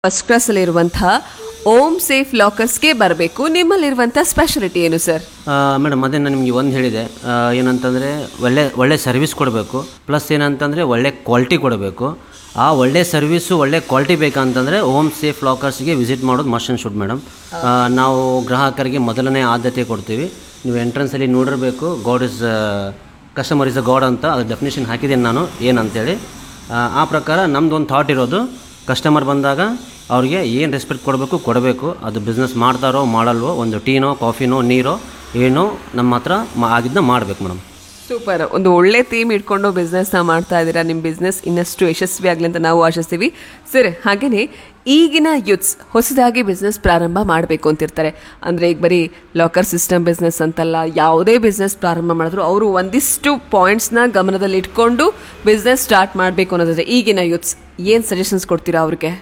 first ಕ್ಲಾಸಲ್ಲಿರುವಂತಹ Om safe ಲಾಕರ್ಸ್ಗೆ ಬರಬೇಕು ನಿಮ್ಮಲ್ಲಿರುವಂಥ ಸ್ಪೆಷಾಲಿಟಿ ಏನು ಸರ್ ಮೇಡಮ್ ಅದೇ ನಾನು ನಿಮಗೆ ಒಂದು ಹೇಳಿದೆ ಆ, ಏನಂತಂದರೆ ಒಳ್ಳೆ ಒಳ್ಳೆ ಸರ್ವಿಸ್ ಕೊಡಬೇಕು ಪ್ಲಸ್ ಏನಂತಂದರೆ ಒಳ್ಳೆ ಕ್ವಾಲಿಟಿ ಕೊಡಬೇಕು ಆ ಒಳ್ಳೆ ಸರ್ವಿಸು ಒಳ್ಳೆ ಕ್ವಾಲಿಟಿ ಬೇಕಂತಂದರೆ ಓಮ್ ಸೇಫ್ ಲಾಕರ್ಸ್ಗೆ ವಿಸಿಟ್ ಮಾಡೋದು ಮಸ್ಟ್ ಆ್ಯಂಡ್ ಶುಡ್ ಮೇಡಮ್ ನಾವು ಗ್ರಾಹಕರಿಗೆ ಮೊದಲನೇ ಆದ್ಯತೆ ಕೊಡ್ತೀವಿ ನೀವು ಎಂಟ್ರೆನ್ಸಲ್ಲಿ ನೋಡಿರಬೇಕು god is customer is a god ಅಂತ ಅದು ಡೆಫಿನೇಷನ್ ಹಾಕಿದ್ದೀನಿ ನಾನು ಏನಂತೇಳಿ ಆ, ಆ ಪ್ರಕಾರ ನಮ್ದು ಒಂದು ಥಾಟ್ ಇರೋದು ಕಸ್ಟಮರ್ ಬಂದಾಗ ಅವ್ರಿಗೆ ಏನು ರೆಸ್ಪೆಕ್ಟ್ ಕೊಡಬೇಕು ಕೊಡಬೇಕು ಅದು ಬಿಸ್ನೆಸ್ ಮಾಡ್ತಾರೋ ಮಾಡಲ್ವೋ ಒಂದು ಟೀನೋ ಕಾಫಿನೋ ನೀರೋ ಏನೋ ನಮ್ಮ ಹತ್ರ ಮಾ ಆಗಿದ್ದನ್ನ ಮಾಡಬೇಕು ಮೇಡಮ್ ಸೂಪರ್ ಒಂದು ಒಳ್ಳೆ ಥೀಮ್ ಇಟ್ಕೊಂಡು ಬಿಸ್ನೆಸ್ನ ಮಾಡ್ತಾ ಇದ್ದೀರಾ ನಿಮ್ಮ ಬಿಸ್ನೆಸ್ ಇನ್ನಷ್ಟು ಯಶಸ್ವಿ ಆಗಲಿ ಅಂತ ನಾವು ಆಶಿಸ್ತೀವಿ ಸರ್ ಹಾಗೆಯೇ ಈಗಿನ ಯೂತ್ಸ್ ಹೊಸದಾಗಿ ಬಿಸ್ನೆಸ್ ಪ್ರಾರಂಭ ಮಾಡಬೇಕು ಅಂತಿರ್ತಾರೆ ಅಂದರೆ ಈಗ ಬರೀ ಲಾಕರ್ ಸಿಸ್ಟಮ್ ಬಿಸ್ನೆಸ್ ಅಂತಲ್ಲ ಯಾವುದೇ ಬಿಸ್ನೆಸ್ ಪ್ರಾರಂಭ ಮಾಡಿದ್ರು ಅವರು ಒಂದಿಷ್ಟು ಪಾಯಿಂಟ್ಸ್ನ ಗಮನದಲ್ಲಿ ಇಟ್ಕೊಂಡು ಬಿಸ್ನೆಸ್ ಸ್ಟಾರ್ಟ್ ಮಾಡಬೇಕು ಅನ್ನೋದಾದ್ರೆ ಈಗಿನ ಯೂತ್ಸ್ ಏನು ಸಜೆಷನ್ಸ್ ಕೊಡ್ತೀರಾ ಅವ್ರಿಗೆ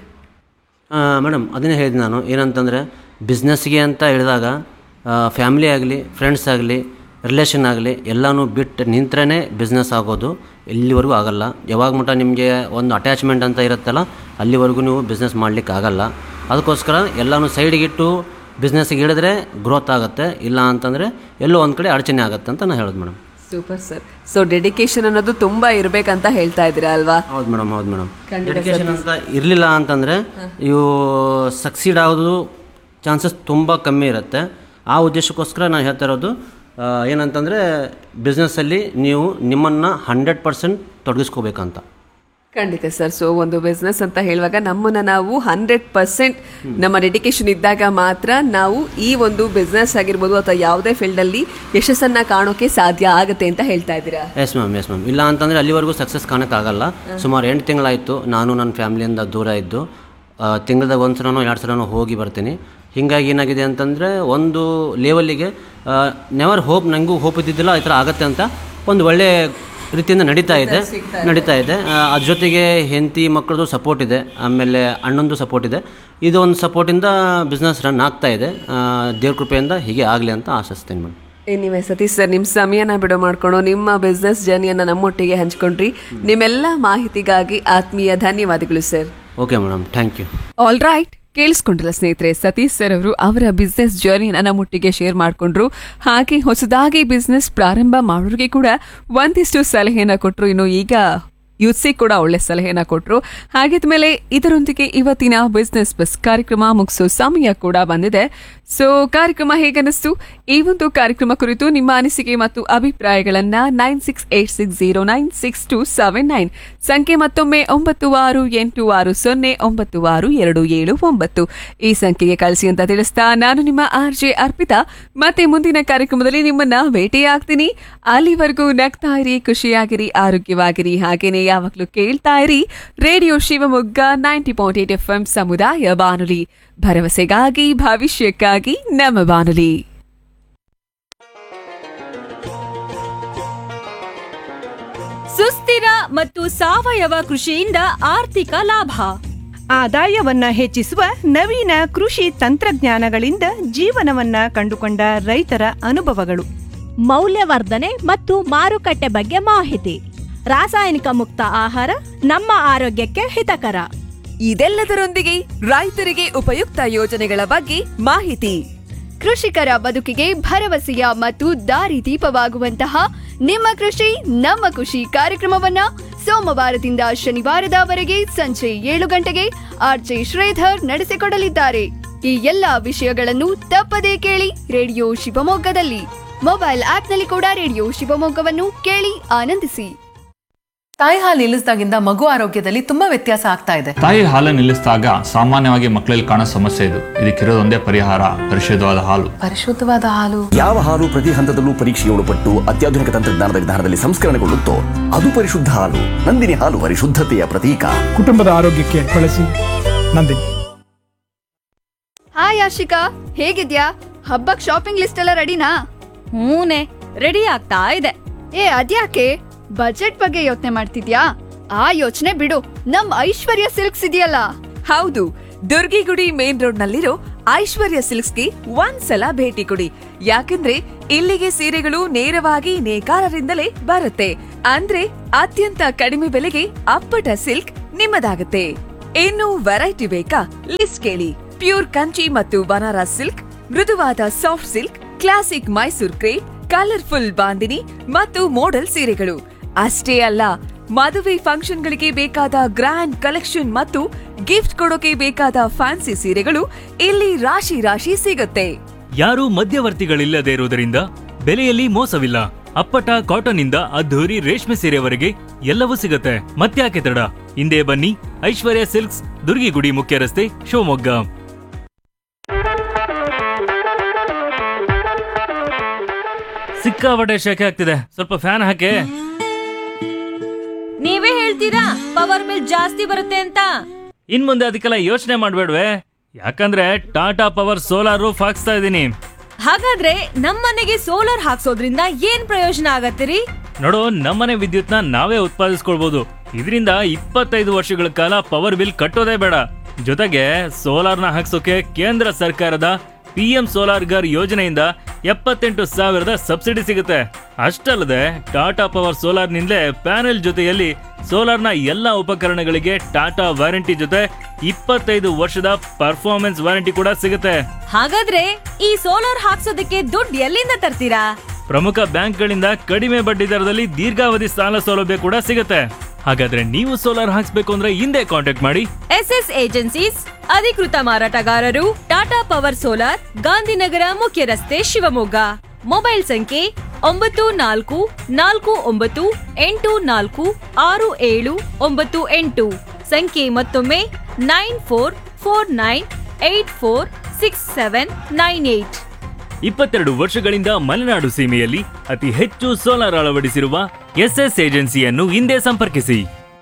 ಮೇಡಮ್ ಅದನ್ನೇ ಹೇಳಿದೆ ನಾನು ಏನಂತಂದರೆ ಬಿಸ್ನೆಸ್ಗೆ ಅಂತ ಹೇಳಿದಾಗ ಫ್ಯಾಮಿಲಿ ಆಗಲಿ ಫ್ರೆಂಡ್ಸ್ ಆಗಲಿ ರಿಲೇಷನ್ ಆಗಲಿ ಎಲ್ಲನೂ ಬಿಟ್ಟು ನಿಂತ್ರೇ ಬಿಸ್ನೆಸ್ ಆಗೋದು ಎಲ್ಲಿವರೆಗೂ ಆಗಲ್ಲ ಯಾವಾಗ ಮಟ್ಟ ನಿಮಗೆ ಒಂದು ಅಟ್ಯಾಚ್ಮೆಂಟ್ ಅಂತ ಇರುತ್ತಲ್ಲ ಅಲ್ಲಿವರೆಗೂ ನೀವು ಬಿಸ್ನೆಸ್ ಮಾಡಲಿಕ್ಕೆ ಆಗಲ್ಲ ಅದಕ್ಕೋಸ್ಕರ ಎಲ್ಲನೂ ಸೈಡಿಗಿಟ್ಟು ಬಿಸ್ನೆಸ್ಗೆ ಹಿಡಿದ್ರೆ ಗ್ರೋತ್ ಆಗುತ್ತೆ ಇಲ್ಲ ಅಂತಂದರೆ ಎಲ್ಲೋ ಒಂದು ಕಡೆ ಅಡಚಣೆ ಆಗುತ್ತೆ ಅಂತ ನಾನು ಹೇಳೋದು madam super sir so dedication ಅನ್ನೋದು ತುಂಬಾ ಇರ್ಬೇಕಂತ ಹೇಳ್ತಾ ಇದ್ದೀರಾ ಅಲ್ವಾ ಹೌದು ಮೇಡಮ್ ಹೌದು ಮೇಡಮ್ ಡೆಡಿಕೇಶನ್ ಅಂತ ಇರಲಿಲ್ಲ ಅಂತಂದರೆ ಇವು ಸಕ್ಸೀಡ್ ಆಗೋದು ಚಾನ್ಸಸ್ ತುಂಬ ಕಮ್ಮಿ ಇರುತ್ತೆ ಆ ಉದ್ದೇಶಕ್ಕೋಸ್ಕರ ನಾನು ಹೇಳ್ತಾ ಇರೋದು ಆ, ಏನಂತಂದರೆ ಬಿಸ್ನೆಸ್ಸಲ್ಲಿ ನೀವು ನಿಮ್ಮನ್ನು ಹಂಡ್ರೆಡ್ ಪರ್ಸೆಂಟ್ ತೊಡಗಿಸ್ಕೋಬೇಕಂತ ಖಂಡಿತ ಸರ್ ಸೊ ಒಂದು ಬಿಸ್ನೆಸ್ ಅಂತ ಹೇಳುವಾಗ ನಮ್ಮನ್ನ ನಾವು ಹಂಡ್ರೆಡ್ ಪರ್ಸೆಂಟ್ ನಮ್ಮ ಡೆಡಿಕೇಶನ್ ಇದ್ದಾಗ ಮಾತ್ರ ನಾವು ಈ ಒಂದು ಬಿಸ್ನೆಸ್ ಆಗಿರ್ಬೋದು ಅಥವಾ ಯಾವುದೇ ಫೀಲ್ಡಲ್ಲಿ ಯಶಸ್ಸನ್ನ ಕಾಣೋಕೆ ಸಾಧ್ಯ ಆಗುತ್ತೆ ಅಂತ ಹೇಳ್ತಾ ಇದ್ದೀರಾ ಎಸ್ ಮ್ಯಾಮ್ ಎಸ್ ಮ್ಯಾಮ್ ಇಲ್ಲ ಅಂತಂದರೆ ಅಲ್ಲಿವರೆಗೂ ಸಕ್ಸಸ್ ಕಾಣೋಕ್ಕಾಗಲ್ಲ ಸುಮಾರು ಎಂಟು ತಿಂಗಳಾಯಿತು ನಾನು ನನ್ನ ಫ್ಯಾಮಿಲಿಯಿಂದ ದೂರ ಇದ್ದು ತಿಂಗಳದಾಗ ಒಂದು ಸಲನೋ ಎರಡು ಸಲನೋ ಹೋಗಿ ಬರ್ತೀನಿ ಹೀಗಾಗಿ ಏನಾಗಿದೆ ಅಂತಂದರೆ ಒಂದು ಲೆವೆಲ್ಲಿಗೆ ನೆವರ್ ಹೋಪ್ ನನಗೂ ಹೋಪ್ ಇದ್ದಿದ್ದಿಲ್ಲ ಈ ಥರ ಆಗುತ್ತೆ ಅಂತ ಒಂದು ಒಳ್ಳೆ ರೀತಿಯಿಂದ ನಡೀತಾ ಇದೆ ನಡೀತಾ ಇದೆ ಆ, ಅದ್ರ ಜೊತೆಗೆ ಹೆಂಡತಿ ಮಕ್ಕಳದು ಸಪೋರ್ಟ್ ಇದೆ ಆಮೇಲೆ ಅಣ್ಣಂದು ಸಪೋರ್ಟ್ ಇದೆ ಇದು ಒಂದು ಸಪೋರ್ಟಿಂದ ಬಿಸ್ನೆಸ್ ರನ್ ಆಗ್ತಾ ಇದೆ ಆ, ದೇವ್ರ ಕೃಪೆಯಿಂದ ಹೀಗೆ ಆಗಲಿ ಅಂತ ಆಶಿಸ್ತೀನಿ ಮೇಡಮ್ ನೀವೇ ಸತೀಶ್ ಸರ್ ನಿಮ್ಮ ಸಮಯನ ಬಿಡು ಮಾಡ್ಕೊಂಡು ನಿಮ್ಮ ಬಿಸ್ನೆಸ್ ಜರ್ನಿಯನ್ನ ನಮ್ಮೊಟ್ಟಿಗೆ ಹಂಚ್ಕೊಂಡ್ರಿ ನಿಮ್ಮೆಲ್ಲ ಮಾಹಿತಿಗಾಗಿ ಆತ್ಮೀಯ ಧನ್ಯವಾದಗಳು sir okay madam thank you all right ಕೇಳಿಸ್ಕೊಂಡ್ರಲ್ಲ ಸ್ನೇಹಿತರೆ ಸತೀಶ್ ಸರ್ ಅವರು ಅವರ ಬಿಸ್ನೆಸ್ ಜರ್ನಿನ ನಮ್ಮೊಟ್ಟಿಗೆ ಶೇರ್ ಮಾಡಿಕೊಂಡ್ರು ಹಾಗೆ ಹೊಸದಾಗಿ ಬಿಸ್ನೆಸ್ ಪ್ರಾರಂಭ ಮಾಡೋರಿಗೆ ಕೂಡ ಒಂದಿಷ್ಟು ಸಲಹೆನ ಕೊಟ್ಟರು ಇನ್ನು ಈಗ ಯೂತ್ಸಿಗೆ ಕೂಡ ಒಳ್ಳೆ ಸಲಹೆನ ಕೊಟ್ಟರು ಹಾಗಿದ್ಮೇಲೆ ಇದರೊಂದಿಗೆ ಇವತ್ತಿನ ಬಿಸ್ನೆಸ್ ಬಸ್ ಕಾರ್ಯಕ್ರಮ ಮುಗಿಸೋ ಸಮಯ ಕೂಡ ಬಂದಿದೆ ಸೊ ಕಾರ್ಯಕ್ರಮ ಹೇಗನ್ನಿಸ್ತು ಈ ಒಂದು ಕಾರ್ಯಕ್ರಮ ಕುರಿತು ನಿಮ್ಮ ಅನಿಸಿಕೆ ಮತ್ತು ಅಭಿಪ್ರಾಯಗಳನ್ನ nine six eight six zero nine six two seven nine ಸಂಖ್ಯೆ ಮತ್ತೊಮ್ಮೆ ಒಂಬತ್ತು ಆರು ಎಂಟು ಆರು ಸೊನ್ನೆ ಒಂಬತ್ತು ಆರು ಎರಡು ಏಳು ಒಂಬತ್ತು ಈ ಸಂಖ್ಯೆಗೆ ಕಳಿಸಿ ಅಂತ ತಿಳಿಸ್ತಾ ನಾನು ನಿಮ್ಮ ಆರ್ ಜೆ ಅರ್ಪಿತಾ ಮತ್ತೆ ಮುಂದಿನ ಕಾರ್ಯಕ್ರಮದಲ್ಲಿ ನಿಮ್ಮನ್ನ ಭೇಟಿಯಾಗ್ತೀನಿ ಅಲ್ಲಿವರೆಗೂ ನಗ್ತಾ ಇರಿ ಖುಷಿಯಾಗಿರಿ ಆರೋಗ್ಯವಾಗಿರಿ ಹಾಗೇನೆ ಯಾವಾಗಲೂ ಕೇಳ್ತಾ ಇರಿ radio Shivamogga ninety point eight F M ಸಮುದಾಯ ಬಾನುಲಿ ಭರವಸೆಗಾಗಿ ಭವಿಷ್ಯಕ್ಕಾಗಿ ನಮ್ಮ ಬಾನುಲಿ ಸುಸ್ಥಿರ ಮತ್ತು ಸಾವಯವ ಕೃಷಿಯಿಂದ ಆರ್ಥಿಕ ಲಾಭ ಆದಾಯವನ್ನ ಹೆಚ್ಚಿಸುವ ನವೀನ ಕೃಷಿ ತಂತ್ರಜ್ಞಾನಗಳಿಂದ ಜೀವನವನ್ನ ಕಂಡುಕೊಂಡ ರೈತರ ಅನುಭವಗಳು ಮೌಲ್ಯವರ್ಧನೆ ಮತ್ತು ಮಾರುಕಟ್ಟೆ ಬಗ್ಗೆ ಮಾಹಿತಿ ರಾಸಾಯನಿಕ ಮುಕ್ತ ಆಹಾರ ನಮ್ಮ ಆರೋಗ್ಯಕ್ಕೆ ಹಿತಕರ ಇದೆಲ್ಲದರೊಂದಿಗೆ ರೈತರಿಗೆ ಉಪಯುಕ್ತ ಯೋಜನೆಗಳ ಬಗ್ಗೆ ಮಾಹಿತಿ ಕೃಷಿಕರ ಬದುಕಿಗೆ ಭರವಸೆಯ ಮತ್ತು ದಾರಿದೀಪವಾಗುವಂತಹ ನಿಮ್ಮ ಕೃಷಿ ನಮ್ಮ ಖುಷಿ ಕಾರ್ಯಕ್ರಮವನ್ನ ಸೋಮವಾರದಿಂದ ಶನಿವಾರದವರೆಗೆ ಸಂಜೆ ಏಳು ಗಂಟೆಗೆ ಆರ್ಜೆ ಶ್ರೀಧರ್ ನಡೆಸಿಕೊಡಲಿದ್ದಾರೆ ಈ ಎಲ್ಲಾ ವಿಷಯಗಳನ್ನು ತಪ್ಪದೇ ಕೇಳಿ ರೇಡಿಯೋ ಶಿವಮೊಗ್ಗದಲ್ಲಿ ಮೊಬೈಲ್ ಆಪ್ನಲ್ಲಿ ಕೂಡ ರೇಡಿಯೋ ಶಿವಮೊಗ್ಗವನ್ನು ಕೇಳಿ ಆನಂದಿಸಿ ತಾಯಿ ಹಾಲು ನಿಲ್ಲಿಸಿದಾಗಿಂದ ಮಗು ಆರೋಗ್ಯದಲ್ಲಿ ತುಂಬಾ ವ್ಯತ್ಯಾಸ ಆಗ್ತಾ ಇದೆ ತಾಯಿ ಹಾಲು ನಿಲ್ಲಿಸಿದಾಗ ಸಾಮಾನ್ಯವಾಗಿ ಮಕ್ಕಳಲ್ಲಿ ಕಾಣೋ ಸಮಸ್ಯೆ ಇದು ಇದಕ್ಕಿರೋದೊಂದೇ ಪರಿಹಾರ ಪರಿಶುದ್ಧವಾದ ಹಾಲು ಪರಿಶುದ್ಧವಾದ ಹಾಲು ಯಾವ ಹಾಲು ಪ್ರತಿ ಹಂತದಲ್ಲೂ ಪರೀಕ್ಷೆಗೆ ಒಳಪಟ್ಟು ಅತ್ಯಾಧುನಿಕ ತಂತ್ರಜ್ಞಾನದ ವಿಧಾನದಲ್ಲಿ ಸಂಸ್ಕರಣೆಗೊಳ್ಳುತ್ತೋ ಅದು ಪರಿಶುದ್ಧ ಹಾಲು ನಂದಿನಿ ಹಾಲು ಪರಿಶುದ್ಧತೆಯ ಪ್ರತೀಕ ಕುಟುಂಬದ ಆರೋಗ್ಯಕ್ಕೆ ಬಳಸಿ ನಂದಿನಿ ಹಾಯ್ ಆಶಿಕಾ ಹೇಗಿದ್ಯಾ ಹಬ್ಬಕ್ ಶಾಪಿಂಗ್ ಲಿಸ್ಟ್ ಎಲ್ಲ ರೆಡಿನಾ ಹೂನೆ ರೆಡಿ ಆಗ್ತಾ ಇದೆ ಏ ಅದ್ಯಾಕೆ ಬಜೆಟ್ ಬಗ್ಗೆ ಯೋಚನೆ ಮಾಡ್ತಿದ್ಯಾ ಆ ಯೋಚನೆ ಬಿಡು ನಮ್ ಐಶ್ವರ್ಯ ಸಿಲ್ಕ್ಸ್ ಇದೆಯಲ್ಲ ಹೌದು ದುರ್ಗಿಗುಡಿ ಮೇನ್ ರೋಡ್ ನಲ್ಲಿರೋ ಐಶ್ವರ್ಯ ಸಿಲ್ಕ್ಸ್ಗೆ ಒಂದ್ಸಲ ಭೇಟಿ ಕೊಡಿ ಯಾಕಂದ್ರೆ ಇಲ್ಲಿಗೆ ಸೀರೆಗಳು ನೇರವಾಗಿ ನೇಕಾರರಿಂದಲೇ ಬರುತ್ತೆ ಅಂದ್ರೆ ಅತ್ಯಂತ ಕಡಿಮೆ ಬೆಲೆಗೆ ಅಪ್ಪಟ ಸಿಲ್ಕ್ ನಿಮ್ಮದಾಗುತ್ತೆ ಇನ್ನು ವೆರೈಟಿ ಬೇಕಾ ಲಿಸ್ಟ್ ಕೇಳಿ ಪ್ಯೂರ್ ಕಂಚಿ ಮತ್ತು ಬನಾರಸ್ ಸಿಲ್ಕ್ ಮೃದುವಾದ soft silk classic Mysore crepe colourful bandhani ಮತ್ತು ಮೋಡಲ್ ಸೀರೆಗಳು ಅಷ್ಟೇ ಅಲ್ಲ ಮದುವೆ ಫಂಕ್ಷನ್ಗಳಿಗೆ ಬೇಕಾದ ಗ್ರ್ಯಾಂಡ್ ಕಲೆಕ್ಷನ್ ಮತ್ತು ಗಿಫ್ಟ್ ಕೊಡೋಕೆ ಬೇಕಾದ ಫ್ಯಾನ್ಸಿ ಸೀರೆಗಳು ಇಲ್ಲಿ ರಾಶಿ ರಾಶಿ ಸಿಗುತ್ತೆ ಯಾರೂ ಮಧ್ಯವರ್ತಿಗಳಿಲ್ಲದೆ ಇರುವುದರಿಂದ ಬೆಲೆಯಲ್ಲಿ ಮೋಸವಿಲ್ಲ ಅಪ್ಪಟ ಕಾಟನ್ ಇಂದ ಅದ್ಧೂರಿ ರೇಷ್ಮೆ ಸೀರೆವರೆಗೆ ಎಲ್ಲವೂ ಸಿಗುತ್ತೆ ಮತ್ತ್ಯಾಕೆ ತಡ ಹಿಂದೆ ಬನ್ನಿ ಐಶ್ವರ್ಯ ಸಿಲ್ಕ್ಸ್ ದುರ್ಗಿಗುಡಿ ಮುಖ್ಯ ರಸ್ತೆ ಶಿವಮೊಗ್ಗ ಸಿಕ್ಕಾಪಟ್ಟೆ ಶೆಕೆ ಆಗ್ತಿದೆ ಸ್ವಲ್ಪ ಫ್ಯಾನ್ ಹಾಕೆ ನೀವೇ ಹೇಳ್ತೀರಾ ಪವರ್ ಬಿಲ್ ಜಾಸ್ತಿ ಬರುತ್ತೆ ಅಂತ ಇನ್ ಮುಂದೆ ಅದಕ್ಕೆಲ್ಲ ಯೋಚನೆ ಮಾಡ್ಬೇಡ್ವೆ ಯಾಕಂದ್ರೆ ಟಾಟಾ ಪವರ್ ಸೋಲಾರ್ ರೂಫ್ ಹಾಕ್ಸ್ತಾ ಇದ್ದೀನಿ ಹಾಗಾದ್ರೆ ನಮ್ಮನೆಗೆ ಸೋಲಾರ್ ಹಾಕ್ಸೋದ್ರಿಂದ ಏನ್ ಪ್ರಯೋಜನ ಆಗತ್ತಿರಿ ನೋಡು ನಮ್ಮನೆ ವಿದ್ಯುತ್ನ ನಾವೇ ಉತ್ಪಾದಿಸ್ಕೊಳ್ಬಹುದು ಇದರಿಂದ ಇಪ್ಪತ್ತೈದು ವರ್ಷಗಳ ಕಾಲ ಪವರ್ ಬಿಲ್ ಕಟ್ಟೋದೇ ಬೇಡ ಜೊತೆಗೆ ಸೋಲಾರ್ನ ಹಾಕ್ಸೋಕೆ ಕೇಂದ್ರ ಸರ್ಕಾರದ ಪಿ ಎಂ ಸೋಲಾರ್ ಗರ್ ಯೋಜನೆಯಿಂದ ಎಪ್ಪತ್ತೆಂಟು ಸಾವಿರದ ಸಬ್ಸಿಡಿ ಸಿಗುತ್ತೆ ಅಷ್ಟಲ್ಲದೆ ಟಾಟಾ ಪವರ್ ಸೋಲಾರ್ನಿಂದಲೇ ಪ್ಯಾನೆಲ್ ಜೊತೆಯಲ್ಲಿ ಸೋಲಾರ್ನ ಎಲ್ಲ ಉಪಕರಣಗಳಿಗೆ ಟಾಟಾ ವಾರಂಟಿ ಜೊತೆ ಇಪ್ಪತ್ತೈದು ವರ್ಷದ ಪರ್ಫಾರ್ಮೆನ್ಸ್ ವಾರಂಟಿ ಕೂಡ ಸಿಗುತ್ತೆ ಹಾಗಾದ್ರೆ ಈ ಸೋಲಾರ್ ಹಾಕ್ಸೋದಕ್ಕೆ ದುಡ್ಡು ಎಲ್ಲಿಂದ ತರ್ತೀರಾ ಪ್ರಮುಖ ಬ್ಯಾಂಕ್ಗಳಿಂದ ಕಡಿಮೆ ಬಡ್ಡಿ ದರದಲ್ಲಿ ದೀರ್ಘಾವಧಿ ಸಾಲ ಸೌಲಭ್ಯ ಕೂಡ ಸಿಗುತ್ತೆ ಹಾಗಾದ್ರೆ ನೀವು ಸೋಲಾರ್ ಹಾಕ್ಸ್ಬೇಕು ಅಂದ್ರೆ ಹಿಂದೆ ಕಾಂಟ್ಯಾಕ್ಟ್ ಮಾಡಿ ಎಸ್ ಎಸ್ ಏಜೆನ್ಸೀಸ್ ಅಧಿಕೃತ ಮಾರಾಟಗಾರರು ಟಾಟಾ ಪವರ್ ಸೋಲಾರ್ ಗಾಂಧಿನಗರ ಮುಖ್ಯ ರಸ್ತೆ ಶಿವಮೊಗ್ಗ ಮೊಬೈಲ್ ಸಂಖ್ಯೆ ಒಂಬತ್ತು ನಾಲ್ಕು ನಾಲ್ಕು ಒಂಬತ್ತು ಎಂಟು ನಾಲ್ಕು ಆರು ಏಳು ಒಂಬತ್ತು ಎಂಟು ಸಂಖ್ಯೆ ಮತ್ತೊಮ್ಮೆ nine four four nine eight four six seven nine eight ಇಪ್ಪತ್ತೆರಡು ವರ್ಷಗಳಿಂದ ಮಲೆನಾಡು ಸೀಮೆಯಲ್ಲಿ ಅತಿ ಹೆಚ್ಚು ಸೋಲಾರ್ ಅಳವಡಿಸಿರುವ ಎಸ್ಎಸ್ ಏಜೆನ್ಸಿಯನ್ನು ಹಿಂದೆ ಸಂಪರ್ಕಿಸಿ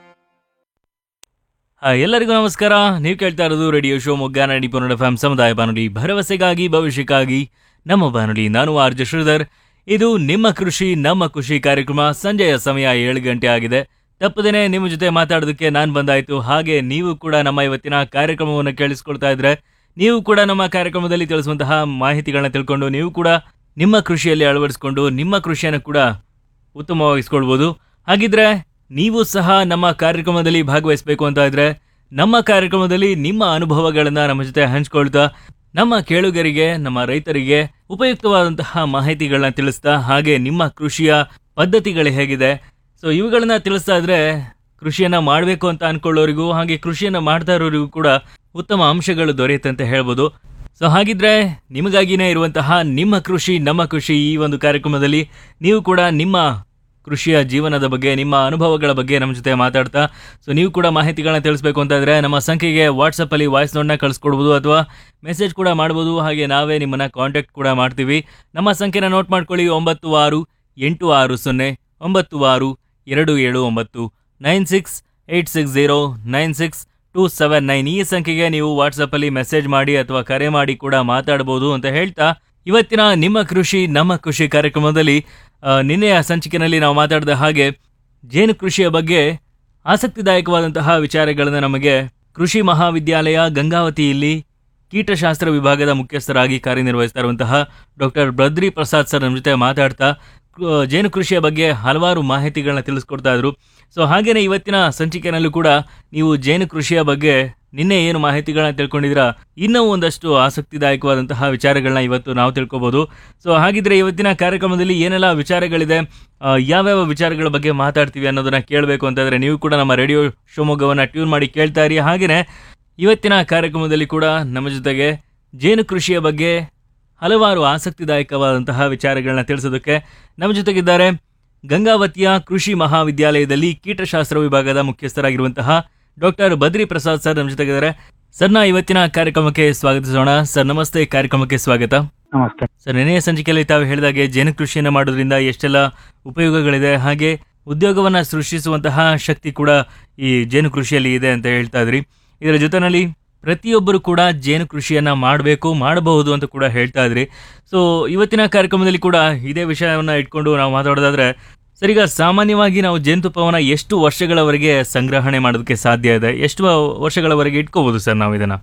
ಆ, ಎಲ್ಲರಿಗೂ ನಮಸ್ಕಾರ ನೀವು ಕೇಳ್ತಾ ಇರೋದು ರೇಡಿಯೋ ಶಿವಮೊಗ್ಗ ನಡಿ ಪುನಡ ಫ್ಯಾಮ್ ಸಮುದಾಯ ಬಾನುಲಿ ಭರವಸೆಗಾಗಿ ಭವಿಷ್ಯಕ್ಕಾಗಿ ನಮ್ಮ ಬಾನುಲಿ ನಾನು ಆರ್ ಜೆ ಶ್ರೀಧರ್ ಇದು ನಿಮ್ಮ ಕೃಷಿ ನಮ್ಮ ಖುಷಿ ಕಾರ್ಯಕ್ರಮ ಸಂಜೆಯ ಸಮಯ ಏಳು ಗಂಟೆ ಆಗಿದೆ ತಪ್ಪದೇನೆ ನಿಮ್ಮ ಜೊತೆ ಮಾತಾಡೋದಕ್ಕೆ ನಾನು ಬಂದಾಯ್ತು ಹಾಗೆ ನೀವು ಕೂಡ ನಮ್ಮ ಇವತ್ತಿನ ಕಾರ್ಯಕ್ರಮವನ್ನು ಕೇಳಿಸ್ಕೊಳ್ತಾ ಇದ್ರೆ ನೀವು ಕೂಡ ನಮ್ಮ ಕಾರ್ಯಕ್ರಮದಲ್ಲಿ ತಿಳಿಸುವಂತಹ ಮಾಹಿತಿಗಳನ್ನ ತಿಳ್ಕೊಂಡು ನೀವು ಕೂಡ ನಿಮ್ಮ ಕೃಷಿಯಲ್ಲಿ ಅಳವಡಿಸಿಕೊಂಡು ನಿಮ್ಮ ಕೃಷಿಯನ್ನು ಕೂಡ ಉತ್ತಮವಾಗಿಸ್ಕೊಳ್ಬೋದು ಹಾಗಿದ್ರೆ ನೀವು ಸಹ ನಮ್ಮ ಕಾರ್ಯಕ್ರಮದಲ್ಲಿ ಭಾಗವಹಿಸಬೇಕು ಅಂತ ಇದ್ರೆ ನಮ್ಮ ಕಾರ್ಯಕ್ರಮದಲ್ಲಿ ನಿಮ್ಮ ಅನುಭವಗಳನ್ನ ನಮ್ಮ ಜೊತೆ ಹಂಚ್ಕೊಳ್ತಾ ನಮ್ಮ ಕೇಳುಗರಿಗೆ ನಮ್ಮ ರೈತರಿಗೆ ಉಪಯುಕ್ತವಾದಂತಹ ಮಾಹಿತಿಗಳನ್ನ ತಿಳಿಸ್ತಾ ಹಾಗೆ ನಿಮ್ಮ ಕೃಷಿಯ ಪದ್ಧತಿಗಳು ಹೇಗಿದೆ ಸೊ ಇವುಗಳನ್ನ ತಿಳಿಸ್ತಾ ಇದ್ರೆ ಕೃಷಿಯನ್ನ ಮಾಡಬೇಕು ಅಂತ ಅನ್ಕೊಳ್ಳೋರಿಗೂ ಹಾಗೆ ಕೃಷಿಯನ್ನ ಮಾಡ್ತಾ ಇರೋರಿಗೂ ಕೂಡ ಉತ್ತಮ ಅಂಶಗಳು ದೊರೆಯುತ್ತೆ ಅಂತ ಹೇಳ್ಬೋದು ಸೊ ಹಾಗಿದ್ರೆ ನಿಮಗಾಗಿನೇ ಇರುವಂತಹ ನಿಮ್ಮ ಕೃಷಿ ನಮ್ಮ ಕೃಷಿ ಈ ಒಂದು ಕಾರ್ಯಕ್ರಮದಲ್ಲಿ ನೀವು ಕೂಡ ನಿಮ್ಮ ಕೃಷಿಯ ಜೀವನದ ಬಗ್ಗೆ ನಿಮ್ಮ ಅನುಭವಗಳ ಬಗ್ಗೆ ನಮ್ಮ ಜೊತೆ ಮಾತಾಡ್ತಾ ಸೊ ನೀವು ಕೂಡ ಮಾಹಿತಿಗಳನ್ನ ತಿಳಿಸ್ಬೇಕು ಅಂತ ಇದ್ರೆ ನಮ್ಮ ಸಂಖ್ಯೆಗೆ ವಾಟ್ಸಪ್ಪಲ್ಲಿ ವಾಯ್ಸ್ ನೋಟ್ನ ಕಳಿಸ್ಕೊಡ್ಬೋದು ಅಥವಾ ಮೆಸೇಜ್ ಕೂಡ ಮಾಡ್ಬೋದು ಹಾಗೆ ನಾವೇ ನಿಮ್ಮನ್ನ ಕಾಂಟ್ಯಾಕ್ಟ್ ಕೂಡ ಮಾಡ್ತೀವಿ ನಮ್ಮ ಸಂಖ್ಯೆನ ನೋಟ್ ಮಾಡ್ಕೊಳ್ಳಿ ಒಂಬತ್ತು ಆರು ಎಂಟು ಆರು ಸೊನ್ನೆ ಒಂಬತ್ತು ಆರು ಎರಡು ಏಳು ಒಂಬತ್ತು nine six eight six zero nine six two seven nine ಈ ಸಂಖ್ಯೆಗೆ ನೀವು ವಾಟ್ಸಪ್ಪಲ್ಲಿ ಮೆಸೇಜ್ ಮಾಡಿ ಅಥವಾ ಕರೆ ಮಾಡಿ ಕೂಡ ಮಾತಾಡ್ಬೋದು ಅಂತ ಹೇಳ್ತಾ ಇವತ್ತಿನ ನಿಮ್ಮ ಕೃಷಿ ನಮ್ಮ ಕೃಷಿ ಕಾರ್ಯಕ್ರಮದಲ್ಲಿ ಆ, ನಿನ್ನೆಯ ಸಂಚಿಕೆಯಲ್ಲಿ ನಾವು ಮಾತಾಡಿದ ಹಾಗೆ ಜೇನು ಕೃಷಿಯ ಬಗ್ಗೆ ಆಸಕ್ತಿದಾಯಕವಾದಂತಹ ವಿಚಾರಗಳನ್ನು ನಮಗೆ ಕೃಷಿ ಮಹಾವಿದ್ಯಾಲಯ ಗಂಗಾವತಿಯಲ್ಲಿ ಕೀಟಶಾಸ್ತ್ರ ವಿಭಾಗದ ಮುಖ್ಯಸ್ಥರಾಗಿ ಕಾರ್ಯನಿರ್ವಹಿಸ್ತಾ ಇರುವಂತಹ ಡಾಕ್ಟರ್ ಬದ್ರಿ ಪ್ರಸಾದ್ ಸರ್ ನಮ್ಮ ಜೊತೆ ಮಾತಾಡ್ತಾ ಕೃ- ಜೇನು ಕೃಷಿಯ ಬಗ್ಗೆ ಹಲವಾರು ಮಾಹಿತಿಗಳನ್ನ ತಿಳಿಸ್ಕೊಡ್ತಾ ಇದ್ರು ಸೊ ಹಾಗೇನೆ ಇವತ್ತಿನ ಸಂಚಿಕೆನಲ್ಲೂ ಕೂಡ ನೀವು ಜೇನು ಕೃಷಿಯ ಬಗ್ಗೆ ನಿನ್ನೆ ಏನು ಮಾಹಿತಿಗಳನ್ನ ತಿಳ್ಕೊಂಡಿದ್ದೀರಾ ಇನ್ನೂ ಒಂದಷ್ಟು ಆಸಕ್ತಿದಾಯಕವಾದಂತಹ ವಿಚಾರಗಳನ್ನ ಇವತ್ತು ನಾವು ತಿಳ್ಕೊಬೋದು ಸೊ ಹಾಗಿದ್ರೆ ಇವತ್ತಿನ ಕಾರ್ಯಕ್ರಮದಲ್ಲಿ ಏನೆಲ್ಲ ವಿಚಾರಗಳಿದೆ ಆ, ಯಾವ್ಯಾವ ವಿಚಾರಗಳ ಬಗ್ಗೆ ಮಾತಾಡ್ತೀವಿ ಅನ್ನೋದನ್ನ ಕೇಳಬೇಕು ಅಂತಂದ್ರೆ ನೀವು ಕೂಡ ನಮ್ಮ ರೇಡಿಯೋ ಶಿವಮೊಗ್ಗವನ್ನ ಟ್ಯೂನ್ ಮಾಡಿ ಕೇಳ್ತಾ ಇರಿ ಹಾಗೇನೆ ಇವತ್ತಿನ ಕಾರ್ಯಕ್ರಮದಲ್ಲಿ ಕೂಡ ನಮ್ಮ ಜೊತೆಗೆ ಜೇನು ಕೃಷಿಯ ಬಗ್ಗೆ ಹಲವಾರು ಆಸಕ್ತಿದಾಯಕವಾದಂತಹ ವಿಚಾರಗಳನ್ನ ತಿಳಿಸೋದಕ್ಕೆ ನಮ್ಮ ಜೊತೆಗಿದ್ದಾರೆ ಗಂಗಾವತಿಯ ಕೃಷಿ ಮಹಾವಿದ್ಯಾಲಯದಲ್ಲಿ ಕೀಟಶಾಸ್ತ್ರ ವಿಭಾಗದ ಮುಖ್ಯಸ್ಥರಾಗಿರುವಂತಹ ಡಾಕ್ಟರ್ ಬದ್ರಿ ಪ್ರಸಾದ್ ಸರ್ ನಮ್ಮ ಜೊತೆಗಿದ್ದಾರೆ ಸರ್ನ ಇವತ್ತಿನ ಕಾರ್ಯಕ್ರಮಕ್ಕೆ ಸ್ವಾಗತಿಸೋಣ ಸರ್ ನಮಸ್ತೆ ಕಾರ್ಯಕ್ರಮಕ್ಕೆ ಸ್ವಾಗತ ನಮಸ್ತೆ ಸರ್ ನೆನೆಯ ಸಂಚಿಕೆಯಲ್ಲಿ ತಾವು ಹೇಳಿದಾಗೆ ಜೇನು ಕೃಷಿಯನ್ನು ಮಾಡೋದ್ರಿಂದ ಎಷ್ಟೆಲ್ಲ ಉಪಯೋಗಗಳಿದೆ ಹಾಗೆ ಉದ್ಯೋಗವನ್ನ ಸೃಷ್ಟಿಸುವಂತಹ ಶಕ್ತಿ ಕೂಡ ಈ ಜೇನು ಕೃಷಿಯಲ್ಲಿ ಇದೆ ಅಂತ ಹೇಳ್ತಾ ಇದ್ರಿ ಇದರ ಜೊತೆನಲ್ಲಿ ಪ್ರತಿಯೊಬ್ಬರು ಕೂಡ ಜೇನು ಕೃಷಿಯನ್ನ ಮಾಡಬೇಕು ಮಾಡಬಹುದು ಅಂತ ಕೂಡ ಹೇಳ್ತಾ ಇದ್ರಿ ಸೊ ಇವತ್ತಿನ ಕಾರ್ಯಕ್ರಮದಲ್ಲಿ ಕೂಡ ಇದೇ ವಿಷಯವನ್ನ ಇಟ್ಕೊಂಡು ನಾವು ಮಾತಾಡೋದಾದ್ರೆ ಸರ್ ಈಗ ಸಾಮಾನ್ಯವಾಗಿ ನಾವು ಜೇನುತುಪ್ಪವನ್ನ ಎಷ್ಟು ವರ್ಷಗಳವರೆಗೆ ಸಂಗ್ರಹಣೆ ಮಾಡೋದಕ್ಕೆ ಸಾಧ್ಯ ಇದೆ ಎಷ್ಟು ವರ್ಷಗಳವರೆಗೆ ಇಟ್ಕೋಬಹುದು ಸರ್ ನಾವು ಇದನ್ನ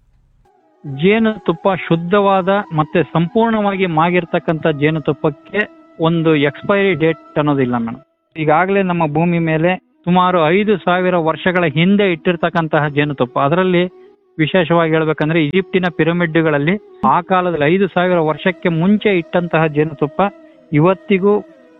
ಜೇನುತುಪ್ಪ ಶುದ್ಧವಾದ ಮತ್ತೆ ಸಂಪೂರ್ಣವಾಗಿ ಮಾಗಿರ್ತಕ್ಕಂಥ ಜೇನುತುಪ್ಪಕ್ಕೆ ಒಂದು ಎಕ್ಸ್ಪೈರಿ ಡೇಟ್ ಅನ್ನೋದಿಲ್ಲ ಮೇಡಮ್ ಈಗಾಗಲೇ ನಮ್ಮ ಭೂಮಿ ಮೇಲೆ ಸುಮಾರು ಐದು ಸಾವಿರ ವರ್ಷಗಳ ಹಿಂದೆ ಇಟ್ಟಿರ್ತಕ್ಕಂತಹ ಜೇನುತುಪ್ಪ ಅದರಲ್ಲಿ ವಿಶೇಷವಾಗಿ ಹೇಳ್ಬೇಕಂದ್ರೆ ಈಜಿಪ್ಟಿನ ಪಿರಮಿಡ್ಗಳಲ್ಲಿ ಆ ಕಾಲದಲ್ಲಿ ಐದು ಸಾವಿರ ವರ್ಷಕ್ಕೆ ಮುಂಚೆ ಇಟ್ಟಂತಹ ಜೇನುತುಪ್ಪ ಇವತ್ತಿಗೂ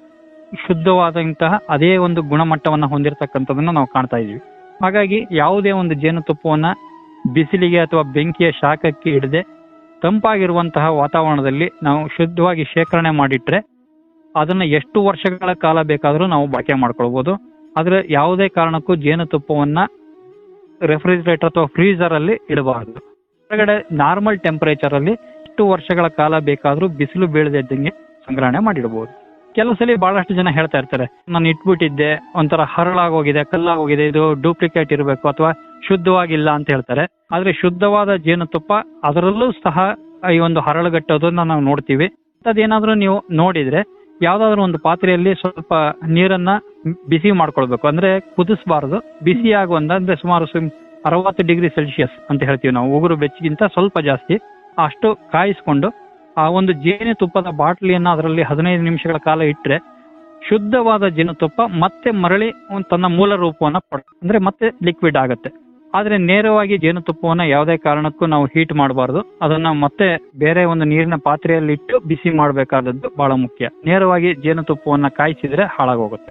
ಶುದ್ಧವಾದಂತಹ ಅದೇ ಒಂದು ಗುಣಮಟ್ಟವನ್ನ ಹೊಂದಿರತಕ್ಕಂಥದನ್ನ ನಾವು ಕಾಣ್ತಾ ಇದೀವಿ ಹಾಗಾಗಿ ಯಾವುದೇ ಒಂದು ಜೇನುತುಪ್ಪವನ್ನ ಬಿಸಿಲಿಗೆ ಅಥವಾ ಬೆಂಕಿಯ ಶಾಖಕ್ಕೆ ಹಿಡದೆ ತಂಪಾಗಿರುವಂತಹ ವಾತಾವರಣದಲ್ಲಿ ನಾವು ಶುದ್ಧವಾಗಿ ಶೇಖರಣೆ ಮಾಡಿಟ್ರೆ ಅದನ್ನ ಎಷ್ಟು ವರ್ಷಗಳ ಕಾಲ ಬೇಕಾದರೂ ನಾವು ಬಳಕೆ ಮಾಡ್ಕೊಳ್ಬಹುದು ಆದ್ರೆ ಯಾವುದೇ ಕಾರಣಕ್ಕೂ ಜೇನುತುಪ್ಪವನ್ನ ರೆಫ್ರಿಜರೇಟರ್ ಅಥವಾ ಫ್ರೀಸರ್ ಅಲ್ಲಿ ಇಡಬಾರದು ಹೊರಗಡೆ ನಾರ್ಮಲ್ ಟೆಂಪರೇಚರ್ ಅಲ್ಲಿ ಎಷ್ಟು ವರ್ಷಗಳ ಕಾಲ ಬೇಕಾದ್ರೂ ಬಿಸಿಲು ಬೀಳದೆ ಇದ್ದಂಗೆ ಸಂಗ್ರಹಣೆ ಮಾಡಿಡಬಹುದು ಕೆಲವು ಸಲ ಬಹಳಷ್ಟು ಜನ ಹೇಳ್ತಾ ಇರ್ತಾರೆ ನಾನು ಇಟ್ಬಿಟ್ಟಿದ್ದೆ ಒಂಥರ ಹರಳಾಗೋಗಿದೆ ಕಲ್ಲಾಗೋಗಿದೆ ಇದು ಡೂಪ್ಲಿಕೇಟ್ ಇರಬೇಕು ಅಥವಾ ಶುದ್ಧವಾಗಿಲ್ಲ ಅಂತ ಹೇಳ್ತಾರೆ ಆದ್ರೆ ಶುದ್ಧವಾದ ಜೇನುತುಪ್ಪ ಅದರಲ್ಲೂ ಸಹ ಈ ಒಂದು ಹರಳುಗಟ್ಟೋದನ್ನ ನಾವು ನೋಡ್ತೀವಿ ಅದೇನಾದ್ರೂ ನೀವು ನೋಡಿದ್ರೆ ಯಾವ್ದಾದ್ರು ಒಂದು ಪಾತ್ರೆಯಲ್ಲಿ ಸ್ವಲ್ಪ ನೀರನ್ನ ಬಿಸಿ ಮಾಡ್ಕೊಳ್ಬೇಕು ಅಂದ್ರೆ ಕುದಿಸಬಾರದು ಬಿಸಿ ಆಗುವಂತ ಅಂದ್ರೆ ಸುಮಾರು ಸುಮ್- ಅರವತ್ತು ಡಿಗ್ರಿ ಸೆಲ್ಸಿಯಸ್ ಅಂತ ಹೇಳ್ತೀವಿ ನಾವು ಉಗುರು ಬೆಚ್ಚಗಿಂತ ಸ್ವಲ್ಪ ಜಾಸ್ತಿ ಅಷ್ಟು ಕಾಯಿಸ್ಕೊಂಡು ಆ ಒಂದು ಜೇನುತುಪ್ಪದ ಬಾಟ್ಲಿಯನ್ನ ಅದರಲ್ಲಿ ಹದಿನೈದು ನಿಮಿಷಗಳ ಕಾಲ ಇಟ್ರೆ ಶುದ್ಧವಾದ ಜೇನುತುಪ್ಪ ಮತ್ತೆ ಮರಳಿ ಒಂದ್ ತನ್ನ ಮೂಲ ರೂಪವನ್ನ ಪಡ ಅಂದ್ರೆ ಮತ್ತೆ ಲಿಕ್ವಿಡ್ ಆಗುತ್ತೆ ಆದ್ರೆ ನೇರವಾಗಿ ಜೇನುತುಪ್ಪವನ್ನ ಯಾವುದೇ ಕಾರಣಕ್ಕೂ ನಾವು ಹೀಟ್ ಮಾಡಬಾರ್ದು ಅದನ್ನ ಮತ್ತೆ ಬೇರೆ ಒಂದು ನೀರಿನ ಪಾತ್ರೆಯಲ್ಲಿ ಇಟ್ಟು ಬಿಸಿ ಮಾಡಬೇಕಾದದ್ದು ಬಹಳ ಮುಖ್ಯ ನೇರವಾಗಿ ಜೇನುತುಪ್ಪವನ್ನ ಕಾಯಿಸಿದ್ರೆ ಹಾಳಾಗೋಗುತ್ತೆ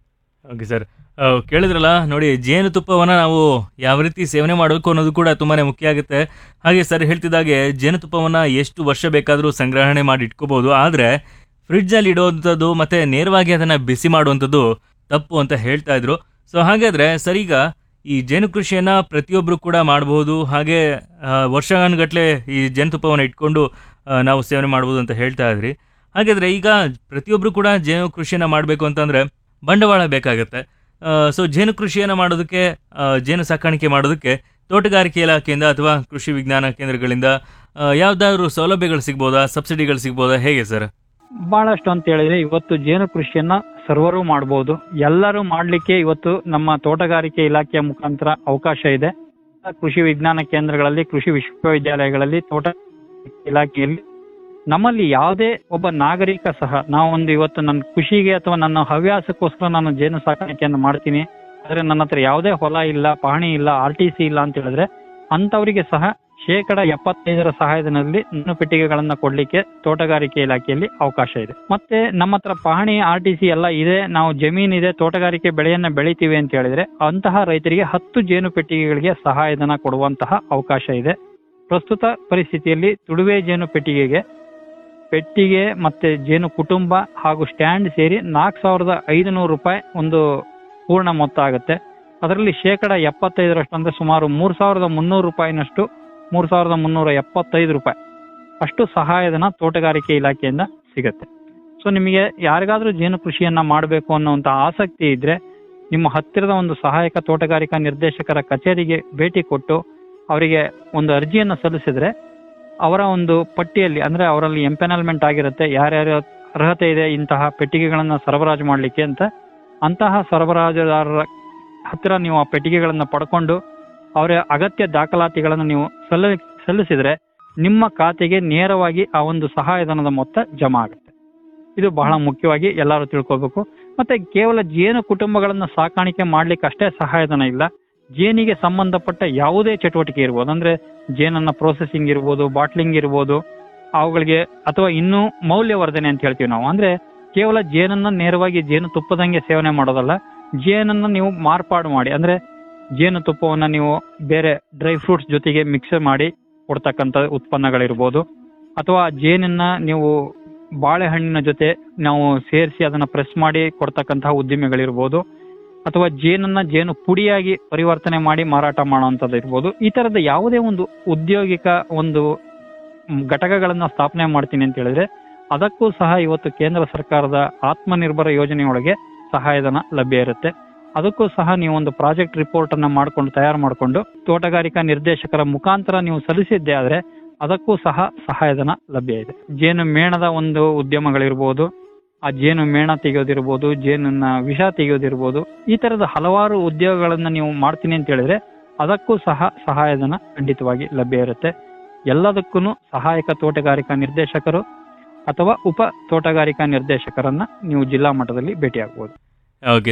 ಓಕೆ ಸರ್ ಆ, ಕೇಳಿದ್ರಲ್ಲ ನೋಡಿ ಜೇನುತುಪ್ಪವನ್ನು ನಾವು ಯಾವ ರೀತಿ ಸೇವನೆ ಮಾಡಬೇಕು ಅನ್ನೋದು ಕೂಡ ತುಂಬಾ ಮುಖ್ಯ ಆಗುತ್ತೆ ಹಾಗೆ ಸರ್ ಹೇಳ್ತಿದ್ದಾಗೆ ಜೇನುತುಪ್ಪವನ್ನು ಎಷ್ಟು ವರ್ಷ ಬೇಕಾದರೂ ಸಂಗ್ರಹಣೆ ಮಾಡಿ ಇಟ್ಕೋಬಹುದು ಆದರೆ ಫ್ರಿಡ್ಜಲ್ಲಿ ಇಡೋವಂಥದ್ದು ಮತ್ತು ನೇರವಾಗಿ ಅದನ್ನು ಬಿಸಿ ಮಾಡುವಂಥದ್ದು ತಪ್ಪು ಅಂತ ಹೇಳ್ತಾ ಇದ್ರು ಸೊ ಹಾಗಾದರೆ ಸರ್ ಈಗ ಈ ಜೇನು ಕೃಷಿಯನ್ನು ಪ್ರತಿಯೊಬ್ಬರು ಕೂಡ ಮಾಡಬಹುದು ಹಾಗೆ ಆ, ವರ್ಷಾನುಗಟ್ಲೆ ಈ ಜೇನುತುಪ್ಪವನ್ನು ಇಟ್ಕೊಂಡು ಆ, ನಾವು ಸೇವನೆ ಮಾಡ್ಬೋದು ಅಂತ ಹೇಳ್ತಾ ಇದ್ರಿ ಹಾಗಾದರೆ ಈಗ ಪ್ರತಿಯೊಬ್ಬರು ಕೂಡ ಜೇನು ಕೃಷಿಯನ್ನು ಮಾಡಬೇಕು ಅಂತಂದರೆ ಬಂಡವಾಳ ಬೇಕಾಗುತ್ತೆ ಸೊ ಜೇನು ಕೃಷಿಯನ್ನು ಮಾಡೋದಕ್ಕೆ ಆ, ಜೇನು ಸಾಕಾಣಿಕೆ ಮಾಡೋದಕ್ಕೆ ತೋಟಗಾರಿಕೆ ಇಲಾಖೆಯಿಂದ ಅಥವಾ ಕೃಷಿ ವಿಜ್ಞಾನ ಕೇಂದ್ರಗಳಿಂದ ಯಾವ್ದಾದ್ರು ಸೌಲಭ್ಯಗಳು ಸಿಗ್ಬೋದಾ ಸಬ್ಸಿಡಿಗಳು ಸಿಗ್ಬೋದಾ ಹೇಗೆ ಸರ್ ಬಹಳಷ್ಟು ಅಂತ ಹೇಳಿದ್ರೆ ಇವತ್ತು ಜೇನು ಕೃಷಿಯನ್ನ ಸರ್ವರು ಮಾಡಬಹುದು ಎಲ್ಲರೂ ಮಾಡ್ಲಿಕ್ಕೆ ಇವತ್ತು ನಮ್ಮ ತೋಟಗಾರಿಕೆ ಇಲಾಖೆಯ ಮುಖಾಂತರ ಅವಕಾಶ ಇದೆ ಕೃಷಿ ವಿಜ್ಞಾನ ಕೇಂದ್ರಗಳಲ್ಲಿ ಕೃಷಿ ವಿಶ್ವವಿದ್ಯಾಲಯಗಳಲ್ಲಿ ತೋಟ ಇಲಾಖೆಯಲ್ಲಿ ನಮ್ಮಲ್ಲಿ ಯಾವುದೇ ಒಬ್ಬ ನಾಗರಿಕ ಸಹ ನಾವೊಂದು ಇವತ್ತು ನನ್ನ ಖುಷಿಗೆ ಅಥವಾ ನನ್ನ ಹವ್ಯಾಸಕ್ಕೋಸ್ಕರ ನಾನು ಜೇನು ಸಾಕಾಣಿಕೆಯನ್ನು ಮಾಡ್ತೀನಿ ಆದ್ರೆ ನನ್ನ ಹತ್ರ ಯಾವುದೇ ಹೊಲ ಇಲ್ಲ ಪಹಣಿ ಇಲ್ಲ ಆರ್ ಟಿ ಸಿ ಇಲ್ಲ ಅಂತ ಹೇಳಿದ್ರೆ ಅಂತವರಿಗೆ ಸಹ ಶೇಕಡ ಎಪ್ಪತ್ತೈದರ ಸಹಾಯಧನದಲ್ಲಿ ನನ್ನ ಪೆಟ್ಟಿಗೆಗಳನ್ನ ಕೊಡ್ಲಿಕ್ಕೆ ತೋಟಗಾರಿಕೆ ಇಲಾಖೆಯಲ್ಲಿ ಅವಕಾಶ ಇದೆ ಮತ್ತೆ ನಮ್ಮ ಹತ್ರ ಪಹಣಿ ಆರ್ ಟಿ ಸಿ ಎಲ್ಲ ಇದೆ ನಾವು ಜಮೀನ್ ಇದೆ ತೋಟಗಾರಿಕೆ ಬೆಳೆಯನ್ನ ಬೆಳಿತೀವಿ ಅಂತ ಹೇಳಿದ್ರೆ ಅಂತಹ ರೈತರಿಗೆ ಹತ್ತು ಜೇನು ಪೆಟ್ಟಿಗೆಗಳಿಗೆ ಸಹಾಯಧನ ಕೊಡುವಂತಹ ಅವಕಾಶ ಇದೆ ಪ್ರಸ್ತುತ ಪರಿಸ್ಥಿತಿಯಲ್ಲಿ ತುಡುವೆ ಜೇನು ಪೆಟ್ಟಿಗೆಗೆ ಪೆಟ್ಟಿಗೆ ಮತ್ತೆ ಜೇನು ಕುಟುಂಬ ಹಾಗೂ ಸ್ಟ್ಯಾಂಡ್ ಸೇರಿ ನಾಲ್ಕು ಸಾವಿರದ ಐದುನೂರು ರೂಪಾಯಿ ಒಂದು ಪೂರ್ಣ ಮೊತ್ತ ಆಗುತ್ತೆ ಅದರಲ್ಲಿ ಶೇಕಡ ಎಪ್ಪತ್ತೈದರಷ್ಟು ಅಂದ್ರೆ ಸುಮಾರು ಮೂರ್ ಸಾವಿರದ ಮುನ್ನೂರು ರೂಪಾಯಿನಷ್ಟು ಮೂರ್ ಸಾವಿರದ ಮುನ್ನೂರ ಎಪ್ಪತ್ತೈದು ರೂಪಾಯಿ ಅಷ್ಟು ಸಹಾಯಧನ ತೋಟಗಾರಿಕೆ ಇಲಾಖೆಯಿಂದ ಸಿಗುತ್ತೆ ಸೊ ನಿಮಗೆ ಯಾರಿಗಾದ್ರೂ ಜೇನು ಕೃಷಿಯನ್ನ ಮಾಡಬೇಕು ಅನ್ನುವಂತ ಆಸಕ್ತಿ ಇದ್ರೆ ನಿಮ್ಮ ಹತ್ತಿರದ ಒಂದು ಸಹಾಯಕ ತೋಟಗಾರಿಕಾ ನಿರ್ದೇಶಕರ ಕಚೇರಿಗೆ ಭೇಟಿ ಕೊಟ್ಟು ಅವರಿಗೆ ಒಂದು ಅರ್ಜಿಯನ್ನು ಸಲ್ಲಿಸಿದ್ರೆ ಅವರ ಒಂದು ಪಟ್ಟಿಯಲ್ಲಿ ಅಂದ್ರೆ ಅವರಲ್ಲಿ ಎಂಪೆನಲ್ಮೆಂಟ್ ಆಗಿರುತ್ತೆ ಯಾರ್ಯಾರ ಅರ್ಹತೆ ಇದೆ ಇಂತಹ ಪೆಟ್ಟಿಗೆಗಳನ್ನ ಸರಬರಾಜು ಮಾಡಲಿಕ್ಕೆ ಅಂತ ಅಂತಹ ಸರಬರಾಜುದಾರರ ಹತ್ತಿರ ನೀವು ಆ ಪೆಟ್ಟಿಗೆಗಳನ್ನ ಪಡ್ಕೊಂಡು ಅವರ ಅಗತ್ಯ ದಾಖಲಾತಿಗಳನ್ನು ನೀವು ಸಲ್ಲ ಸಲ್ಲಿಸಿದ್ರೆ ನಿಮ್ಮ ಖಾತೆಗೆ ನೇರವಾಗಿ ಆ ಒಂದು ಸಹಾಯಧನದ ಮೊತ್ತ ಜಮಾ ಆಗುತ್ತೆ ಇದು ಬಹಳ ಮುಖ್ಯವಾಗಿ ಎಲ್ಲರೂ ತಿಳ್ಕೋಬೇಕು ಮತ್ತೆ ಕೇವಲ ಜೇನು ಕುಟುಂಬಗಳನ್ನ ಸಾಕಾಣಿಕೆ ಮಾಡ್ಲಿಕ್ಕೆ ಅಷ್ಟೇ ಸಹಾಯಧನ ಇಲ್ಲ ಜೇನಿಗೆ ಸಂಬಂಧಪಟ್ಟ ಯಾವುದೇ ಚಟುವಟಿಕೆ ಇರ್ಬೋದು ಅಂದ್ರೆ ಜೇನನ್ನ ಪ್ರೊಸೆಸಿಂಗ್ ಇರ್ಬೋದು ಬಾಟ್ಲಿಂಗ್ ಇರ್ಬೋದು ಅವುಗಳಿಗೆ ಅಥವಾ ಇನ್ನೂ ಮೌಲ್ಯವರ್ಧನೆ ಅಂತ ಹೇಳ್ತೀವಿ ನಾವು ಅಂದ್ರೆ ಕೇವಲ ಜೇನನ್ನ ನೇರವಾಗಿ ಜೇನು ತುಪ್ಪದಂಗೆ ಸೇವನೆ ಮಾಡೋದಲ್ಲ ಜೇನನ್ನ ನೀವು ಮಾರ್ಪಾಡು ಮಾಡಿ ಅಂದ್ರೆ ಜೇನು ತುಪ್ಪವನ್ನ ನೀವು ಬೇರೆ ಡ್ರೈ ಫ್ರೂಟ್ಸ್ ಜೊತೆಗೆ ಮಿಕ್ಸ್ ಮಾಡಿ ಕೊಡ್ತಕ್ಕಂಥ ಉತ್ಪನ್ನಗಳಿರ್ಬೋದು ಅಥವಾ ಜೇನನ್ನ ನೀವು ಬಾಳೆಹಣ್ಣಿನ ಜೊತೆ ನಾವು ಸೇರಿಸಿ ಅದನ್ನ ಪ್ರೆಸ್ ಮಾಡಿ ಕೊಡ್ತಕ್ಕಂತಹ ಉದ್ದಿಮೆಗಳಿರ್ಬೋದು ಅಥವಾ ಜೇನನ್ನ ಜೇನು ಪುಡಿಯಾಗಿ ಪರಿವರ್ತನೆ ಮಾಡಿ ಮಾರಾಟ ಮಾಡುವಂಥದ್ದು ಇರ್ಬೋದು ಈ ತರದ ಯಾವುದೇ ಒಂದು ಉದ್ಯೋಗಿಕ ಒಂದು ಮ್, ಘಟಕಗಳನ್ನ ಸ್ಥಾಪನೆ ಮಾಡ್ತೀನಿ ಅಂತ ಹೇಳಿದ್ರೆ ಅದಕ್ಕೂ ಸಹ ಇವತ್ತು ಕೇಂದ್ರ ಸರ್ಕಾರದ ಆತ್ಮನಿರ್ಭರ ಯೋಜನೆಯೊಳಗೆ ಸಹಾಯಧನ ಲಭ್ಯ ಇರುತ್ತೆ ಅದಕ್ಕೂ ಸಹ ನೀವು ಒಂದು ಪ್ರಾಜೆಕ್ಟ್ ರಿಪೋರ್ಟ್ ಅನ್ನ ಮಾಡ್ಕೊಂಡು ತಯಾರು ಮಾಡಿಕೊಂಡು ತೋಟಗಾರಿಕಾ ನಿರ್ದೇಶಕರ ಮುಖಾಂತರ ನೀವು ಸಲ್ಲಿಸಿದ್ದೆ ಆದ್ರೆ ಅದಕ್ಕೂ ಸಹ ಸಹಾಯಧನ ಲಭ್ಯ ಇದೆ ಜೇನು ಮೇಣದ ಒಂದು ಉದ್ಯಮಗಳಿರ್ಬೋದು ಆ ಜೇನು ಮೇಣ ತೆಗೆಯೋದಿರ್ಬೋದು ಜೇನನ್ನ ವಿಷ ತೆಗೆಯೋದಿರ್ಬೋದು ಈ ತರದ ಹಲವಾರು ಉದ್ಯೋಗಗಳನ್ನ ನೀವು ಮಾಡ್ತೀನಿ ಅಂತ ಹೇಳಿದ್ರೆ ಅದಕ್ಕೂ ಸಹ ಸಹಾಯಧನ ಖಂಡಿತವಾಗಿ ಲಭ್ಯ ಇರುತ್ತೆ ಎಲ್ಲದಕ್ಕೂ ಸಹಾಯಕ ತೋಟಗಾರಿಕಾ ನಿರ್ದೇಶಕರು ಅಥವಾ ಉಪ ತೋಟಗಾರಿಕಾ ನಿರ್ದೇಶಕರನ್ನ ನೀವು ಜಿಲ್ಲಾ ಮಟ್ಟದಲ್ಲಿ ಭೇಟಿಯಾಗಬಹುದು ಓಕೆ ಸರ್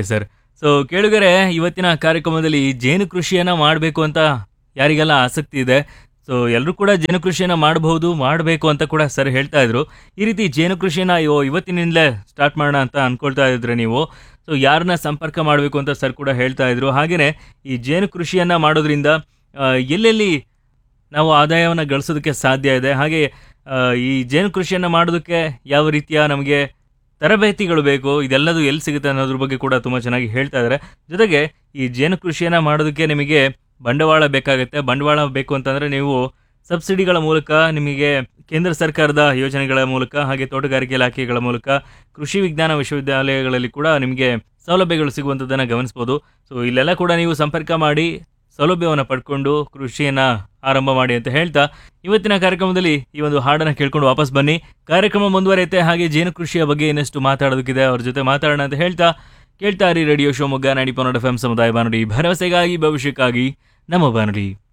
ಸೊ ಕೇಳುಗರೆ ಇವತ್ತಿನ ಕಾರ್ಯಕ್ರಮದಲ್ಲಿ ಜೇನು ಕೃಷಿಯನ್ನ ಮಾಡಬೇಕು ಅಂತ ಯಾರಿಗೆಲ್ಲ ಆಸಕ್ತಿ ಇದೆ ಸೊ ಎಲ್ಲರೂ ಕೂಡ ಜೇನು ಕೃಷಿಯನ್ನ ಮಾಡಬಹುದು ಮಾಡಬೇಕು ಅಂತ ಕೂಡ ಸರ್ ಹೇಳ್ತಾ ಇದ್ರು ಈ ರೀತಿ ಜೇನು ಕೃಷಿಯನ್ನ ಅಯ್ಯೋ ಇವತ್ತಿನಿಂದಲೇ ಸ್ಟಾರ್ಟ್ ಮಾಡೋಣ ಅಂತ ಅನ್ಕೊಳ್ತಾ ಇದ್ರೆ ನೀವು ಸೊ ಯಾರನ್ನ ಸಂಪರ್ಕ ಮಾಡಬೇಕು ಅಂತ ಸರ್ ಕೂಡ ಹೇಳ್ತಾ ಇದ್ರು ಹಾಗೆಯೇ ಈ ಜೇನು ಕೃಷಿಯನ್ನ ಮಾಡೋದ್ರಿಂದ ಆ, ಎಲ್ಲೆಲ್ಲಿ ನಾವು ಆದಾಯವನ್ನು ಗಳಿಸೋದಕ್ಕೆ ಸಾಧ್ಯ ಇದೆ ಹಾಗೆ ಆ, ಈ ಜೇನು ಕೃಷಿಯನ್ನು ಮಾಡೋದಕ್ಕೆ ಯಾವ ರೀತಿಯ ನಮಗೆ ತರಬೇತಿಗಳು ಬೇಕು ಇದೆಲ್ಲದು ಎಲ್ಲಿ ಸಿಗುತ್ತೆ ಅನ್ನೋದ್ರ ಬಗ್ಗೆ ಕೂಡ ತುಂಬ ಚೆನ್ನಾಗಿ ಹೇಳ್ತಾ ಇದ್ದಾರೆ ಜೊತೆಗೆ ಈ ಜೇನು ಕೃಷಿಯನ್ನು ಮಾಡೋದಕ್ಕೆ ನಿಮಗೆ ಬಂಡವಾಳ ಬೇಕಾಗುತ್ತೆ ಬಂಡವಾಳ ಬೇಕು ಅಂತಂದರೆ ನೀವು ಸಬ್ಸಿಡಿಗಳ ಮೂಲಕ ನಿಮಗೆ ಕೇಂದ್ರ ಸರ್ಕಾರದ ಯೋಜನೆಗಳ ಮೂಲಕ ಹಾಗೆ ತೋಟಗಾರಿಕೆ ಇಲಾಖೆಗಳ ಮೂಲಕ ಕೃಷಿ ವಿಜ್ಞಾನ ವಿಶ್ವವಿದ್ಯಾಲಯಗಳಲ್ಲಿ ಕೂಡ ನಿಮಗೆ ಸೌಲಭ್ಯಗಳು ಸಿಗುವಂಥದ್ದನ್ನು ಗಮನಿಸ್ಬೋದು ಸೊ ಇಲ್ಲೆಲ್ಲ ಕೂಡ ನೀವು ಸಂಪರ್ಕ ಮಾಡಿ ಸೌಲಭ್ಯವನ್ನು ಪಡ್ಕೊಂಡು ಕೃಷಿಯನ್ನ ಆರಂಭ ಮಾಡಿ ಅಂತ ಹೇಳ್ತಾ ಇವತ್ತಿನ ಕಾರ್ಯಕ್ರಮದಲ್ಲಿ ಈ ಒಂದು ಹಾಡನ್ನು ಕೇಳ್ಕೊಂಡು ವಾಪಸ್ ಬನ್ನಿ ಕಾರ್ಯಕ್ರಮ ಮುಂದುವರಿಯುತ್ತೆ ಹಾಗೆ ಜೇನು ಕೃಷಿಯ ಬಗ್ಗೆ ಇನ್ನಷ್ಟು ಮಾತಾಡೋದಕ್ಕಿದೆ ಅವ್ರ ಜೊತೆ ಮಾತಾಡೋಣ ಅಂತ ಹೇಳ್ತಾ ಕೇಳ್ತಾ ಇರಿ ರೇಡಿಯೋ ಶಿವಮೊಗ್ಗ ನಾಡಿ ಪನ್ನಡ ಎಫ್ ಎಂ ಸಮುದಾಯ ಬಾನುಡಿ ಭರವಸೆಗಾಗಿ ಭವಿಷ್ಯಕ್ಕಾಗಿ ನಮ್ಮ ಬಾನುಡಿ